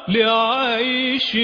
لعيش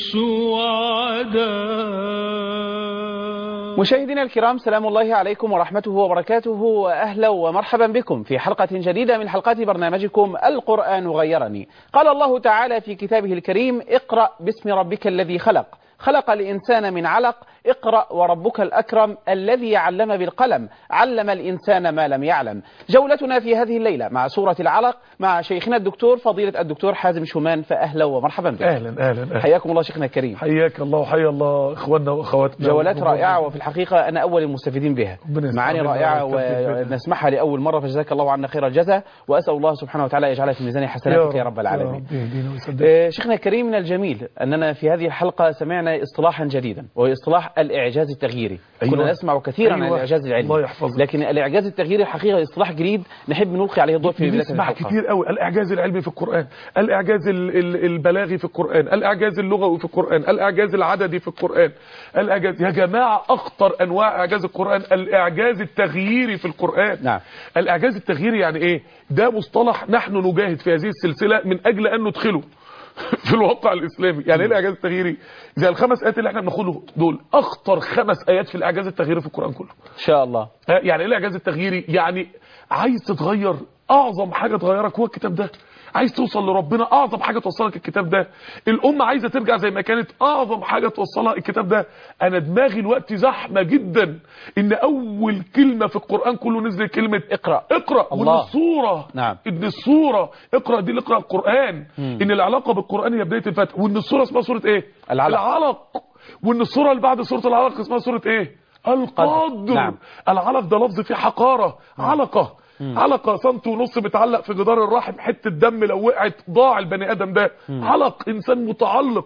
السعداء مشاهدينا الكرام سلام الله عليكم ورحمته وبركاته وأهلا ومرحبا بكم في حلقة جديدة من حلقات برنامجكم القرآن غيرني قال الله تعالى في كتابه الكريم اقرأ باسم ربك الذي خلق خلق الإنسان من علق اقرأ وربك الأكرم الذي علم بالقلم علم الإنسان ما لم يعلم جولتنا في هذه الليلة مع سورة العلق مع شيخنا الدكتور فضيلة الدكتور حازم شومان فأهلا ومرحبا بك اهلا اهلا اهلا حياكم الله شيخنا الكريم حياك الله وحيا الله اخواننا واخواتنا جولات والجمهور. رائعة وفي الحقيقة أنا أول المستفيدين بها ربنا يسعدك معاني الله رائعة ويستفيد منها. ونسمعها لأول مرة فجزاك الله عنا خير الجزاء وأسأل الله سبحانه وتعالى يجعلها في ميزان حسناتك يا رب العالمين يا رب يهدينا ويسددنا آه، شيخنا الكريم من الجميل أننا في هذه الحلقة سمعنا اصطلاحا جديدا وهو اصطلاح الإعجاز التغييري أيوة. كنا نسمع كثيرا عن أيوة. الإعجاز العلمي الله يحفظك. لكن الإعجاز التغييري الحقيقة اصطلاح جديد نحب نلقي عليه الضوء في بداية بنسمع الحلقة كتير قوي الاعجاز العلمي في القران الاعجاز ال- ال- البلاغي في القران الاعجاز اللغوي في القران الاعجاز العددي في القران الاعجاز يا جماعه اخطر انواع اعجاز القران الاعجاز التغييري في القران نعم. الاعجاز التغييري يعني ايه ده مصطلح نحن نجاهد في هذه السلسله من اجل ان ندخله في الواقع الاسلامي يعني ايه الاعجاز التغييري زي الخمس ايات اللي احنا بناخدهم دول اخطر خمس ايات في الاعجاز التغييري في القران كله إن شاء الله ها، يعني ايه الاعجاز التغييري يعني عايز تتغير اعظم حاجه تغيرك هو الكتاب ده عايز توصل لربنا اعظم حاجه توصلك الكتاب ده الامه عايزه ترجع زي ما كانت اعظم حاجه توصلها الكتاب ده انا دماغي الوقت زحمه جدا ان اول كلمه في القران كله نزل كلمه اقرأ. اقرا وان الله. الصوره نعم. ان الصوره اقرا دي اللي اقرا القران مم. ان العلاقه بالقران هي بدايه الفتح وان الصوره اسمها سوره ايه العلق. العلق وان الصوره اللي بعد سوره العلق اسمها سوره ايه القدر نعم. العلق ده لفظ فيه حقارة علقة علقة سنت ونص متعلق في جدار الرحم حتة دم لو وقعت ضاع البني ادم ده علق انسان متعلق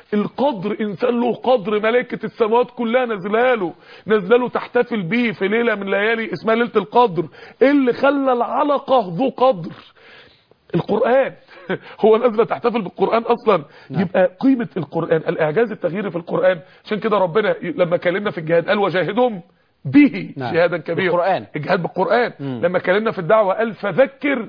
القدر انسان له قدر ملائكة السماوات كلها نزلاله نزلاله تحتفل بيه في ليلة من ليالي اسمها ليلة القدر إيه اللي خلى العلقة ذو قدر القرآن هو نازله تحتفل بالقرآن أصلا يبقى قيمة القرآن الإعجاز التغييري في القرآن عشان كده ربنا لما كلمنا في الجهاد قال وجاهدهم به نعم. جهادا كبيرا بالقرآن. الجهاد بالقرآن مم. لما كلمنا في الدعوة قال فذكر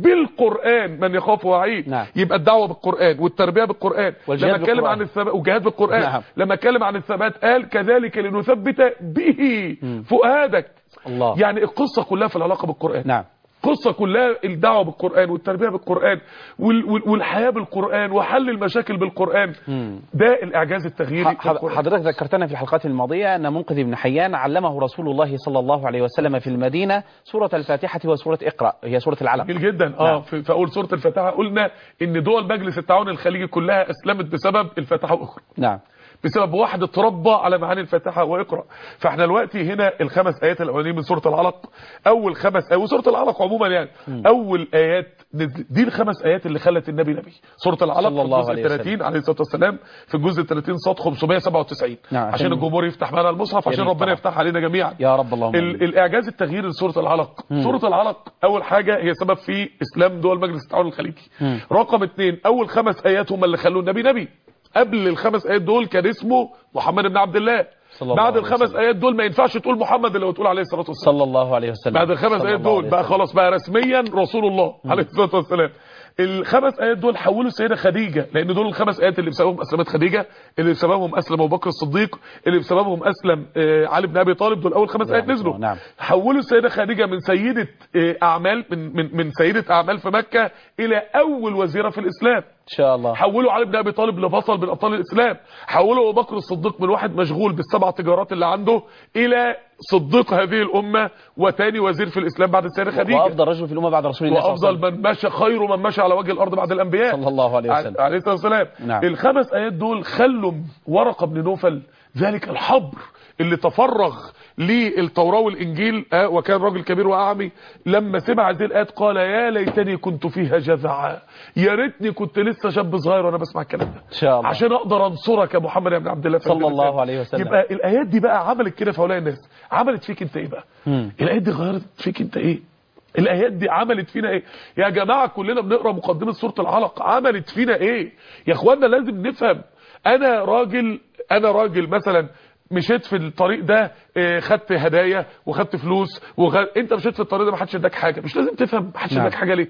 بالقرآن من يخاف وعيد نعم. يبقى الدعوة بالقرآن والتربية بالقرآن والجهاد لما اتكلم بالقرآن. عن الثبات والجهاد بالقرآن نعم. لما اتكلم عن الثبات قال كذلك لنثبت به فؤادك الله. يعني القصة كلها في العلاقة بالقرآن نعم قصة كلها الدعوة بالقرآن والتربية بالقرآن وال- وال- والحياة بالقرآن وحل المشاكل بالقرآن مم. ده الإعجاز التغييري في ح- القرآن حضرتك ذكرتنا في الحلقات الماضية أن منقذ بن حيان علمه رسول الله صلى الله عليه وسلم في المدينة سورة الفاتحة وسورة اقرأ هي سورة العلق جميل جدا اه نعم. في, في اول سوره الفاتحه قلنا ان دول مجلس التعاون الخليجي كلها اسلمت بسبب الفاتحه واقرا نعم بسبب واحد اتربى على معاني الفاتحه واقرا فاحنا دلوقتي هنا الخمس ايات الاولانيين من سوره العلق اول خمس ايات وسوره العلق عموما يعني اول ايات نزل- دي الخمس ايات اللي خلت النبي نبي سوره العلق صلى الله في عليه الجزء وسلم. 30 عليه الصلاه والسلام في الجزء 30 صاد 597 نعم، عشان- عشان الجمهور يفتح معنا المصحف يا عشان ريت ربنا طبعا. يفتح علينا جميعا يا رب اللهم ال- آمين. الاعجاز التغييري لسوره العلق سوره العلق اول حاجه هي سبب في اسلام دول مجلس التعاون الخليجي مم. رقم اثنين اول خمس ايات هم اللي خلوا النبي نبي قبل الخمس ايات دول كان اسمه محمد بن عبد الله صلى الله بعد عليه الخمس وسلم. ايات دول ما ينفعش تقول محمد اللي تقول عليه الصلاه والسلام صلى الله عليه وسلم بعد الخمس صلى ايات الله دول عليه بقى وسلم. خلاص بقى رسميا رسول الله عليه الصلاه والسلام الخمس ايات دول حولوا السيده خديجه لان دول الخمس ايات اللي بسببهم اسلمت خديجه اللي بسببهم اسلم ابو بكر الصديق اللي بسببهم اسلم آه، علي بن ابي طالب دول اول خمس نعم، ايات نزلوا نعم. حولوا السيده خديجه من سيده آه، اعمال من من من سيده اعمال في مكه الى اول وزيره في الاسلام إن شاء الله حولوا علي بن ابي طالب لبطل من ابطال الاسلام حولوا ابو بكر الصديق من واحد مشغول بالسبع تجارات اللي عنده الى صديق هذه الامه وتاني وزير في الاسلام بعد السيده خديجه وأفضل رجل في الأمة بعد رسول الله صلى الله عليه وافضل من مشى خير من مشى على وجه الارض بعد الانبياء صلى الله عليه وسلم. عليه الصلاه والسلام نعم. الخمس ايات دول خلوا ورقه بن نوفل ذلك الحبر اللي تفرغ للتوراه والانجيل آه، وكان راجل كبير واعمي لما سمع هذه الايات قال يا ليتني كنت فيها جزعا يا ريتني كنت لسه شاب صغير وانا بسمع الكلام ده إن شاء الله عشان اقدر انصرك يا محمد يا ابن عبد الله في صلى الإسلام. الله عليه وسلم. يبقى الايات دي بقى عملت كده في هؤلاء الناس عملت فيك انت ايه بقى مم. الايات دي غيرت فيك انت ايه الايات دي عملت فينا ايه يا جماعه كلنا بنقرا مقدمه سوره العلق عملت فينا ايه يا اخوانا لازم نفهم انا راجل انا راجل مثلا مشيت في الطريق ده آه، خدت هدايا وخدت فلوس وغ... انت مشيت في الطريق ده ما حدش اداك حاجه مش لازم تفهم ما حدش نعم. اداك حاجه ليه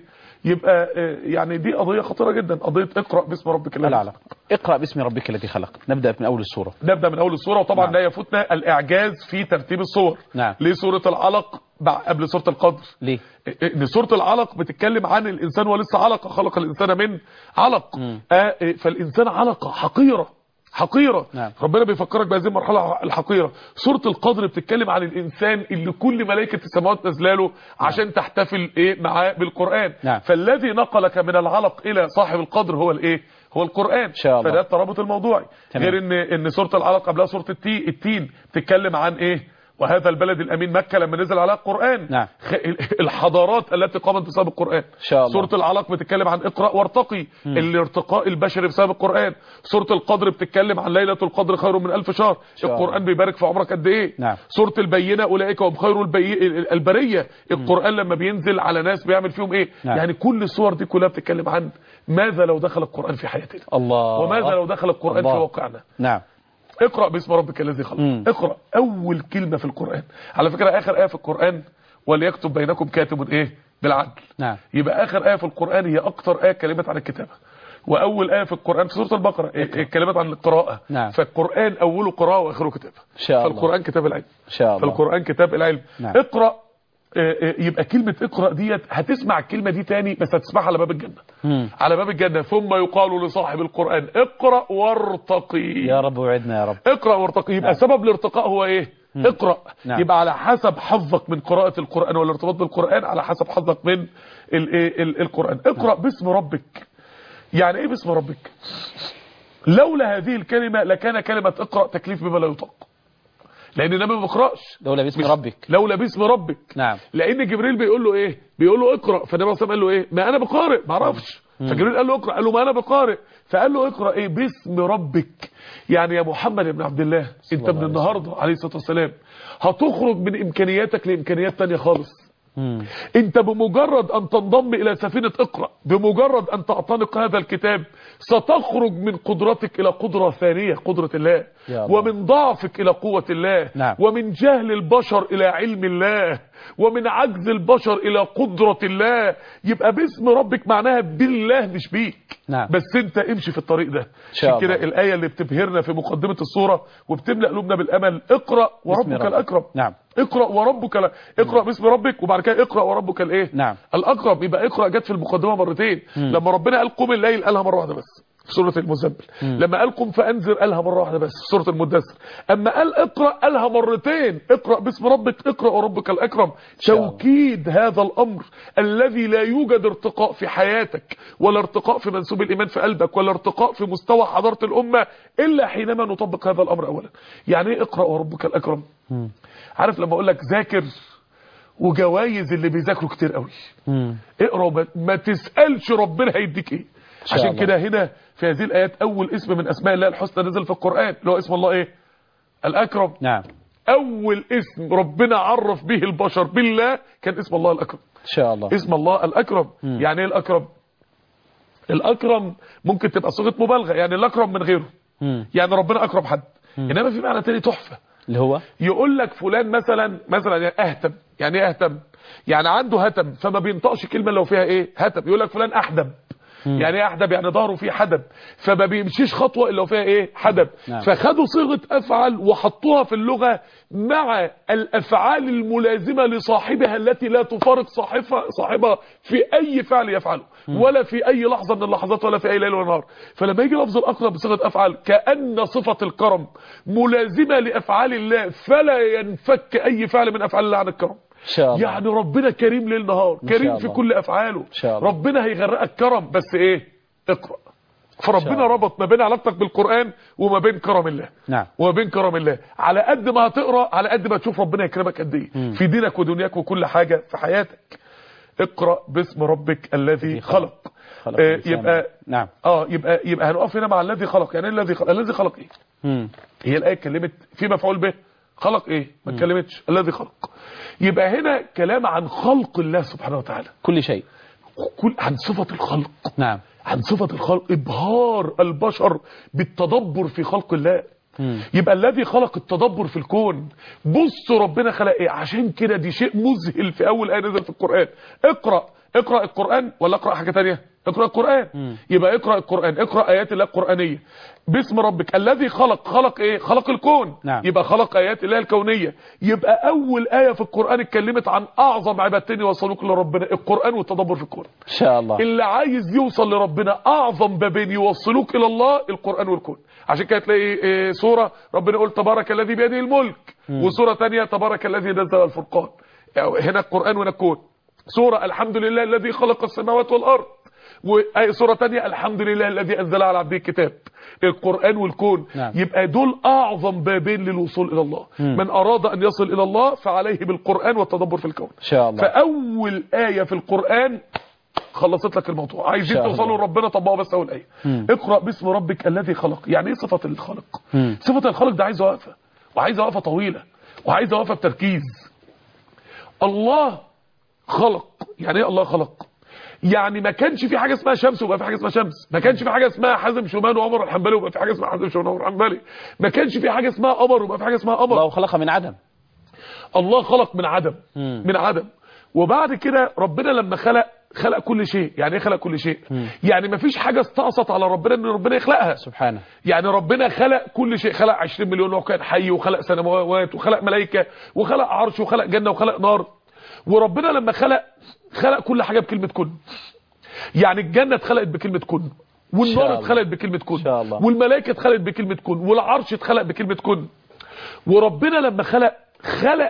يبقى آه، يعني دي قضيه خطيره جدا قضيه اقرا باسم ربك الذي العلق اقرأ باسم ربك الذي خلق نبدأ من أول السورة نبدا من اول السوره وطبعا نعم. لا يفوتنا الاعجاز في ترتيب الصور نعم. ليه سوره العلق بع- قبل سوره القدر ليه ان سوره العلق بتتكلم عن الانسان ولسه علقه خلق الانسان من علق آه إيه، فالانسان علقه حقيره حقيره نعم. ربنا بيفكرك بهذه المرحله الحقيره سوره القدر بتتكلم عن الانسان اللي كل ملائكه السماوات نازله له عشان تحتفل ايه معاه بالقران نعم. فالذي نقلك من العلق الى صاحب القدر هو الايه هو القران شاء الله. فده الترابط الموضوعي تمام. غير ان ان سوره العلق قبلها سوره التين التين بتتكلم عن ايه وهذا البلد الامين مكه لما نزل عليها القران نعم. خ- الحضارات التي قامت بسبب القران شاء الله. سوره العلق بتتكلم عن اقرا وارتقي الارتقاء البشري بسبب القران سوره القدر بتتكلم عن ليله القدر خير من ألف شهر شاء الله. القران بيبارك في عمرك قد ايه نعم. سوره البينه اولئك هم خير البي... البريه القران لما بينزل على ناس بيعمل فيهم ايه نعم. يعني كل الصور دي كلها بتتكلم عن ماذا لو دخل القران في حياتنا الله وماذا لو دخل القرآن الله. في واقعنا نعم اقرأ باسم ربك الذي خلق مم. اقرأ أول كلمة في القرآن على فكرة آخر آية في القرآن وليكتب بينكم كاتب إيه بالعدل نعم يبقى آخر آية في القرآن هي أكتر آية كلمات عن الكتابة وأول آية في القرآن في سورة البقرة إيه- إيه كلمات عن القراءة نعم. فالقرآن أوله قراءة وآخره كتابة إن شاء الله. فالقرآن كتاب العلم إن شاء الله فالقرآن كتاب العلم نعم. اقرأ آه، آه، يبقى كلمة اقرأ ديت هتسمع الكلمة دي تاني بس هتسمعها على باب الجنة مم. على باب الجنة ثم يقال لصاحب القرآن اقرأ وارتقي يا رب وعدنا يا رب اقرأ وارتقي يبقى نعم. سبب الارتقاء هو ايه اقرأ نعم. يبقى على حسب حظك من قراءة القرآن والارتباط بالقرآن على حسب حظك من الايه ال- القرآن اقرأ باسم ربك يعني ايه باسم ربك لولا هذه الكلمة لكان كلمة اقرأ تكليف بما لا يطاق لان النبي ما بيقراش دولة باسم مش- ربك لولا باسم ربك نعم لان جبريل بيقول له ايه بيقول له اقرا فالنبي صلى الله عليه وسلم قال له ايه ما انا بقارئ ما اعرفش فجبريل قال له اقرا قال له ما انا بقارئ فقال له اقرا ايه باسم ربك يعني يا محمد بن عبد الله انت الله من عليه النهارده عليه الصلاه والسلام هتخرج من امكانياتك لامكانيات تانية خالص مم. انت بمجرد ان تنضم الى سفينة اقرأ بمجرد ان تعتنق هذا الكتاب ستخرج من قدرتك الى قدرة ثانية قدرة الله يا الله. ومن ضعفك الى قوة الله نعم. ومن جهل البشر الى علم الله ومن عجز البشر الى قدرة الله يبقى باسم ربك معناها بالله مش بيك نعم. بس انت امشي في الطريق ده شاء عشان كده الله. الايه اللي بتبهرنا في مقدمه السوره وبتملا قلوبنا بالامل اقرا وربك ربك. الاكرم نعم. اقرا وربك لا. اقرا باسم ربك وبعد كده اقرا وربك الايه نعم. الاكرم يبقى اقرا جت في المقدمه مرتين لما ربنا قال قم الليل قالها مره واحده بس في سوره المزمل لما قال قم فانذر قالها مره واحده بس في سوره المدثر اما قال اقرا قالها مرتين اقرا باسم ربك اقرا وربك الاكرم شاء الله. توكيد هذا الامر الذي لا يوجد ارتقاء في حياتك ولا ارتقاء في منسوب الايمان في قلبك ولا ارتقاء في مستوى حضاره الامه الا حينما نطبق هذا الامر اولا يعني ايه اقرا وربك الاكرم عارف لما اقول لك ذاكر وجوائز اللي بيذاكروا كتير قوي مم. اقرا وما- ما تسالش ربنا هيديك ايه شاء عشان الله. كده هنا في هذه الايات اول اسم من اسماء الله الحسنى نزل في القران اللي هو اسم الله ايه الاكرم نعم اول اسم ربنا عرف به البشر بالله كان اسم الله الاكرم إن شاء الله اسم الله الاكرم يعني ايه الاكرم الاكرم ممكن تبقى صيغه مبالغه يعني الاكرم من غيره مم. يعني ربنا اكرم حد انما في معنى تاني تحفه اللي هو يقول لك فلان مثلا مثلا يعني اهتم يعني ايه اهتم يعني عنده هتم فما بينطقش كلمه لو فيها ايه هتم يقول لك فلان احدب يعني ايه احدب يعني ظهره فيه حدب فما بيمشيش خطوه الا وفيها ايه حدب نعم. فخدوا صيغه افعل وحطوها في اللغه مع الافعال الملازمه لصاحبها التي لا تفارق صاحبها صاحبها في اي فعل يفعله ولا في اي لحظه من اللحظات ولا في اي ليل ولا نهار فلما يجي لفظ الاقرب بصيغه افعل كان صفه الكرم ملازمه لافعال الله فلا ينفك اي فعل من افعال الله عن الكرم إن شاء الله يعني ربنا كريم ليل نهار إن شاء كريم في الله. كل افعاله شاء الله. ربنا هيغرقك كرم بس ايه اقرا فربنا الله. ربط ما بين علاقتك بالقران وما بين كرم الله نعم وما بين كرم الله على قد ما هتقرا على قد ما تشوف ربنا يكرمك قد ايه في دينك ودنياك وكل حاجه في حياتك اقرا باسم ربك الذي خلق خلق آه الإنسان. يبقى نعم اه يبقى يبقى هنقف هنا مع الذي خلق يعني ايه الذي خلق الذي خلق ايه مم. هي الآية اتكلمت في مفعول به خلق ايه ما اتكلمتش الذي خلق يبقى هنا كلام عن خلق الله سبحانه وتعالى كل شيء كل عن صفة الخلق نعم عن صفة الخلق إبهار البشر بالتدبر في خلق الله مم. يبقى الذي خلق التدبر في الكون بص ربنا خلق ايه عشان كده دي شيء مذهل في اول ايه نزل في القرآن اقرأ اقرا القران ولا اقرا حاجه تانية اقرا القران مم. يبقى اقرا القران اقرا ايات الله القرانيه باسم ربك الذي خلق خلق ايه خلق الكون نعم. يبقى خلق ايات الله الكونيه يبقى اول ايه في القران اتكلمت عن اعظم عبادتين يوصلوك لربنا القران والتدبر في الكون ان شاء الله اللي عايز يوصل لربنا اعظم بابين يوصلوك الى الله القران والكون عشان كده تلاقي إيه، سوره ربنا يقول تبارك الذي بيده الملك وسوره ثانيه تبارك الذي نزل الفرقان يعني هنا القران وهنا الكون سوره الحمد لله الذي خلق السماوات والارض وآية سورة تانية الحمد لله الذي أنزل على عبده الكتاب القرآن والكون نعم. يبقى دول أعظم بابين للوصول إلى الله من أراد أن يصل إلى الله فعليه بالقرآن والتدبر في الكون ان شاء الله فاول ايه في القران خلصت لك الموضوع عايزين شاء الله. توصلوا لربنا طبقوا بس اول ايه مم. اقرا باسم ربك الذي خلق يعني ايه صفه الخلق مم. صفه الخلق ده عايزه وقفه وعايزه وقفه طويله وعايزه وقفه بتركيز الله خلق يعني ايه الله خلق يعني ما كانش في حاجه اسمها شمس وبقى في حاجه اسمها شمس ما كانش في حاجه اسمها حازم شومان وعمر الحنبلي وبقى في حاجه اسمها حازم شومان وعمر الحنبلي ما كانش في حاجه اسمها قمر وبقى في حاجه اسمها قمر الله خلق من عدم الله خلق من عدم مم. من عدم وبعد كده ربنا لما خلق خلق كل شيء يعني ايه خلق كل شيء يعني ما فيش حاجه استقصت على ربنا ان ربنا يخلقها سبحانه يعني ربنا خلق كل شيء خلق 20 مليون نوع كان حي وخلق سماوات وخلق ملائكه وخلق عرش وخلق جنه وخلق نار وربنا لما خلق خلق كل حاجه بكلمه كن يعني الجنه اتخلقت بكلمه كن شاء والنار الله. اتخلقت بكلمه كن شاء الله. والملائكه اتخلقت بكلمه كن والعرش اتخلق بكلمه كن وربنا لما خلق خلق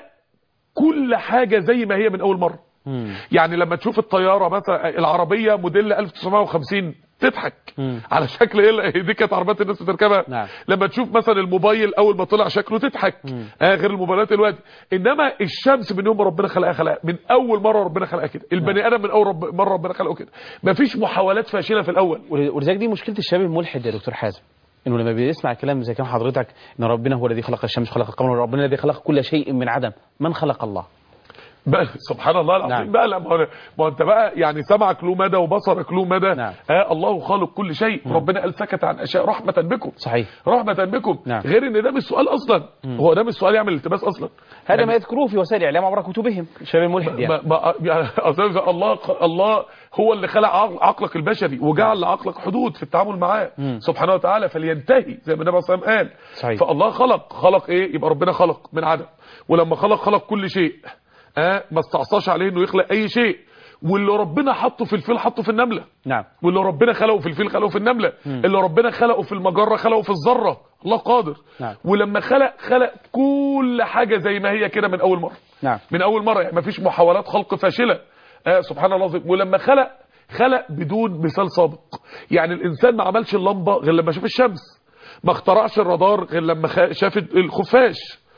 كل حاجه زي ما هي من اول مره مم. يعني لما تشوف الطياره مثلا العربيه موديل 1950 تضحك مم. على شكل ايه دي كانت عربيات الناس بتركبها نعم. لما تشوف مثلا الموبايل اول ما طلع شكله تضحك آه غير الموبايلات دلوقتي انما الشمس من يوم ما ربنا خلقها خلقها من اول مره ربنا خلقها كده البني ادم من اول رب مره ربنا خلقه كده مفيش محاولات فاشله في الاول ول- ولذلك دي مشكله الشباب الملحد يا دكتور حازم انه لما بيسمع كلام زي كلام حضرتك ان ربنا هو الذي خلق الشمس خلق القمر ربنا الذي خلق كل شيء من عدم من خلق الله بقى سبحان الله العظيم نعم. بقى لما هو- ما هو انت بقى يعني سمعك له مدى وبصرك له مدى نعم. آه الله خالق كل شيء ربنا قال سكت عن اشياء رحمه بكم صحيح رحمة بكم نعم. غير ان ده مش سؤال اصلا هو ده مش سؤال يعمل التباس اصلا هذا يعني ما يذكروه في وسائل الاعلام عبر كتبهم الشباب الملحد يعني ما ما يعني أصلاً الله الله هو اللي خلق عقل- عقلك البشري وجعل لعقلك حدود في التعامل معاه سبحانه وتعالى فلينتهي زي ما النبي صلى الله عليه وسلم قال صحيح. فالله خلق خلق ايه يبقى ربنا خلق من عدم ولما خلق خلق كل شيء اه ما استعصاش عليه انه يخلق اي شيء واللي ربنا حطه في الفيل حطه في النمله نعم واللي ربنا خلقه في الفيل خلقه في النملة اللي ربنا خلقه في المجرة خلقه في الذرة الله قادر نعم. ولما خلق خلق كل حاجة زي ما هي كده من أول مرة نعم من أول مرة يعني مفيش محاولات خلق فاشلة آه سبحان الله العظيم ولما خلق خلق بدون مثال سابق يعني الإنسان ما عملش اللمبة غير لما شاف الشمس ما اخترعش الرادار غير لما خ- شاف الخفاش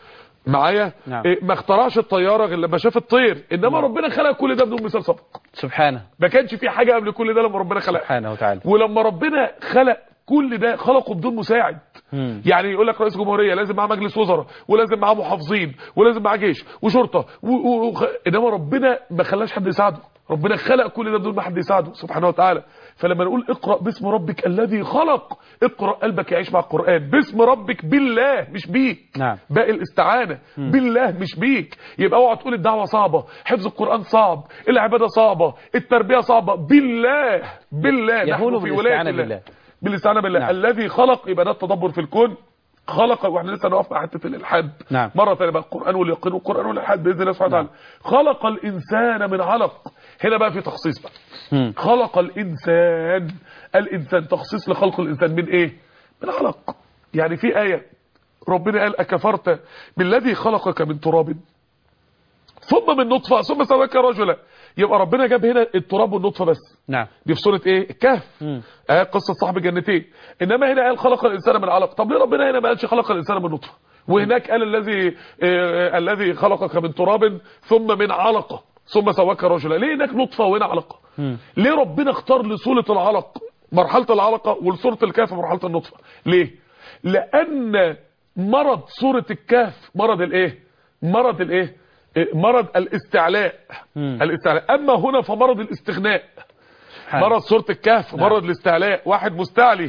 معايا نعم. إيه، ما اخترعش الطيارة غير لما شاف الطير إنما ربنا خلق كل ده بدون مثال سابق سبحانه ما كانش في حاجة قبل كل ده لما ربنا خلق سبحانه وتعالى ولما ربنا خلق كل ده خلقه بدون مساعد مم. يعني يقول لك رئيس جمهوريه لازم معاه مجلس وزراء ولازم معاه محافظين ولازم معاه جيش وشرطه و... و... و... انما ربنا ما خلاش حد يساعده ربنا خلق كل ده بدون ما حد يساعده سبحانه وتعالى فلما نقول اقرا باسم ربك الذي خلق اقرا قلبك يعيش مع القران باسم ربك بالله مش بيك نعم. باقي الاستعانه بالله مش بيك يبقى اوعى تقول الدعوه صعبه حفظ القران صعب العباده صعبه التربيه صعبه بالله بالله يهون نحن في ولايه بالاستعانة الله بالله. بالاستعانه بالله نعم. الذي خلق يبقى ده التدبر في الكون خلق واحنا لسه نقف مع حته الالحاد نعم. مره ثانيه بقى القران واليقين والقران والالحاد باذن الله سبحانه نعم. وتعالى خلق الانسان من علق هنا بقى في تخصيص بقى مم. خلق الانسان الانسان تخصيص لخلق الانسان من ايه من علق يعني في ايه ربنا قال اكفرت بالذي خلقك من تراب ثم من نطفه ثم سواك رجلا يبقى ربنا جاب هنا التراب والنطفه بس نعم دي في سوره ايه الكهف مم. آه قصه صاحب الجنتين انما هنا قال خلق الانسان من علق طب ليه ربنا هنا ما قالش خلق الانسان من نطفه وهناك قال الذي آه آه، الذي خلقك من تراب ثم من علقه ثم سواك رجلا ليه هناك نطفه وهنا علقه مم. ليه ربنا اختار لسوره العلق مرحله العلقه ولسوره الكهف مرحله النطفه ليه لان مرض سوره الكهف مرض الايه مرض الايه إيه؟ مرض الاستعلاء مم. الاستعلاء اما هنا فمرض الاستغناء حال. مرض سوره الكهف نعم. مرض الاستعلاء واحد مستعلي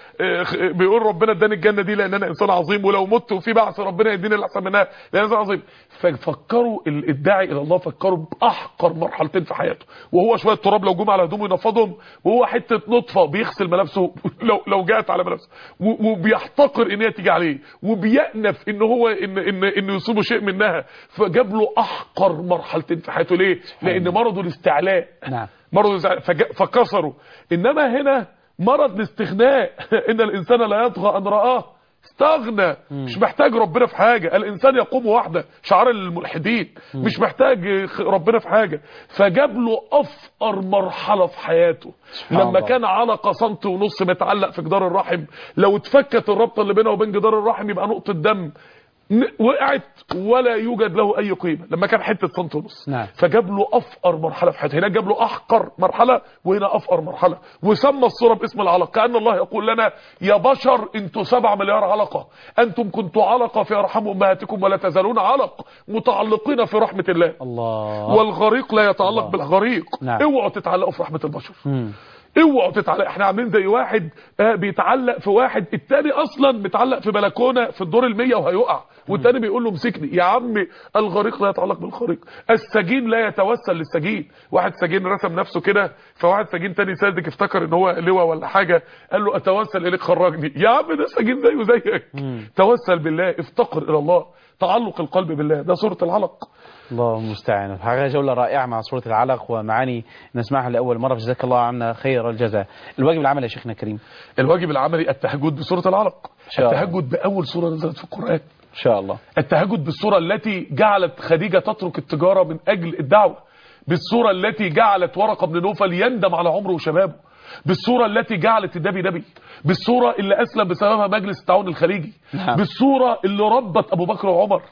بيقول ربنا اداني الجنه دي لان انا انسان عظيم ولو مت وفي بعث ربنا يديني اللي احسن منها لان انا انسان عظيم ففكروا ال- الداعي الى الله فكروا باحقر مرحلتين في حياته وهو شويه تراب لو جم على هدومه ينفضهم وهو حته نطفه بيغسل ملابسه لو لو جات على ملابسه و- وبيحتقر ان هي تيجي عليه وبيأنف ان هو ان ان انه يصيبه شيء منها فجاب له احقر مرحلتين في حياته ليه لان مرضه الاستعلاء نعم مرض الاستعلاء فج- فكسروا انما هنا مرض الاستغناء ان الانسان لا يطغى ان رآه استغنى مش محتاج ربنا في حاجة الانسان يقوم وحده شعار الملحدين مش محتاج خ- ربنا في حاجة فجاب له افقر مرحلة في حياته سبحان لما الله. كان علقة سنتي ونص متعلق في جدار الرحم لو اتفكت الرابطة اللي بينه وبين جدار الرحم يبقى نقطة دم ن- وقعت ولا يوجد له اي قيمة لما كان حتة سنتي ونص نعم. فجاب له افقر مرحله في حياته هنا جاب له احقر مرحله وهنا افقر مرحله وسمى الصوره باسم العلق كان الله يقول لنا يا بشر انتوا سبع مليار علقه انتم كنتوا علقه في ارحام امهاتكم ولا تزالون علق متعلقين في رحمه الله الله والغريق لا يتعلق الله. بالغريق نعم. اوعوا تتعلقوا في رحمه البشر مم. اوعوا تتعلق احنا عاملين زي واحد آه بيتعلق في واحد التاني اصلا متعلق في بلكونه في الدور المية وهيقع والتاني بيقول له امسكني يا عم الغريق لا يتعلق بالغريق السجين لا يتوسل للسجين واحد سجين رسم نفسه كده فواحد سجين تاني ساذج افتكر ان هو لواء ولا حاجه قال له اتوسل اليك خرجني يا عم ده سجين زيه زيك توسل بالله افتقر الى الله تعلق القلب بالله ده سوره العلق الله المستعان حقيقة جولة رائعة مع سورة العلق ومعاني نسمعها لأول مرة جزاك الله عنا خير الجزاء الواجب العمل يا شيخنا كريم الواجب العملي التهجد بسوره العلق شاء الله. التهجد باول سوره نزلت في القران إن شاء الله التهجد بالصورة التي جعلت خديجة تترك التجارة من أجل الدعوة بالصورة التي جعلت ورقة بن نوفل يندم على عمره وشبابه بالصورة التي جعلت النبي نبي بالصورة اللي أسلم بسببها مجلس التعاون الخليجي نعم. بالصورة اللي ربت أبو بكر وعمر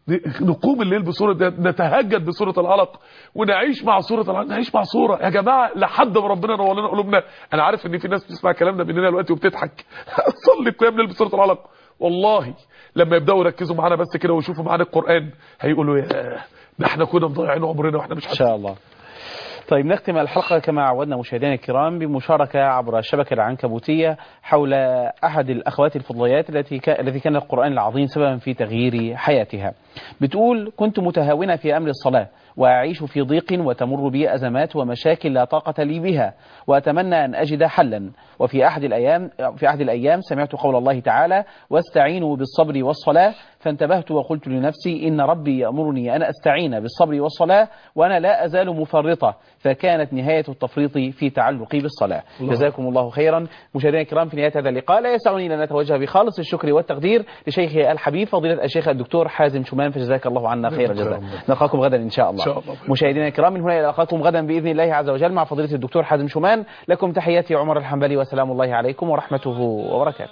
نقوم الليل بصورة نتهجد بصورة العلق ونعيش مع صورة العلق نعيش مع صورة يا جماعة لحد ما ربنا نور لنا قلوبنا أنا عارف إن في ناس بتسمع كلامنا مننا دلوقتي وبتضحك صلي قيام الليل بصورة العلق والله لما يبداوا يركزوا معانا بس كده ويشوفوا معانا القرآن هيقولوا يا ده احنا كنا مضيعين عمرنا واحنا مش إن حاسين شاء الله طيب نختم الحلقة كما عودنا مشاهدينا الكرام بمشاركة عبر الشبكة العنكبوتية حول أحد الأخوات الفضليات التي كا... التي كان القرآن العظيم سببا في تغيير حياتها بتقول كنت متهاونة في أمر الصلاة وأعيش في ضيق وتمر بي أزمات ومشاكل لا طاقة لي بها وأتمنى أن أجد حلا وفي أحد الأيام في أحد الأيام سمعت قول الله تعالى واستعينوا بالصبر والصلاة فانتبهت وقلت لنفسي إن ربي يأمرني أن أستعين بالصبر والصلاة وأنا لا أزال مفرطة فكانت نهاية التفريط في تعلقي بالصلاة الله. جزاكم الله خيرا مشاهدينا الكرام في نهاية هذا اللقاء لا يسعني أن نتوجه بخالص الشكر والتقدير لشيخي الحبيب فضيلة الشيخ الدكتور حازم شومان فجزاك الله عنا خير الجزاء نلقاكم غدا إن شاء الله, إن شاء الله. مشاهدينا الكرام من هنا إلى ألقاكم غدا بإذن الله عز وجل مع فضيلة الدكتور حازم شومان لكم تحياتي عمر الحنبلي وسلام الله عليكم ورحمته وبركاته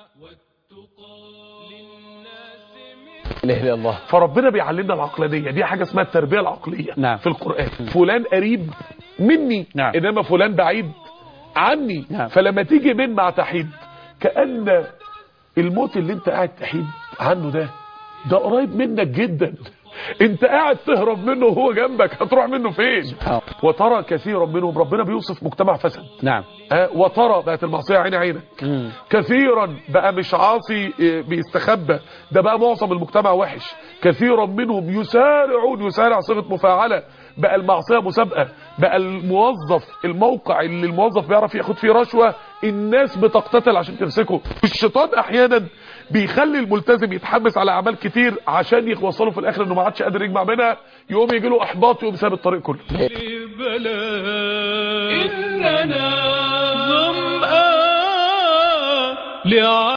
لا إله إلا الله فربنا بيعلمنا العقلانية دي حاجة اسمها التربية العقلية نعم. في القرآن فلان قريب مني نعم. إنما فلان بعيد عني نعم. فلما تيجي من مع تحيد كأن الموت اللي انت قاعد تحيد عنه ده ده قريب منك جدا انت قاعد تهرب منه وهو جنبك هتروح منه فين آه. وترى كثيرا منهم ربنا بيوصف مجتمع فسد نعم ها وترى بقت المعصيه عين عينك مم. كثيرا بقى مش عاصي إيه، بيستخبى ده بقى معظم المجتمع وحش كثيرا منهم يسارعون يسارع صيغه مفاعله بقى المعصيه مسابقه بقى الموظف الموقع اللي الموظف بيعرف ياخد فيه رشوه الناس بتقتتل عشان تمسكه الشيطان احيانا بيخلي الملتزم يتحمس على اعمال كتير عشان يوصله في الاخر انه ما عادش قادر يجمع منها يقوم يجي له احباط يقوم ساب الطريق كله بلا إننا ظمآن لع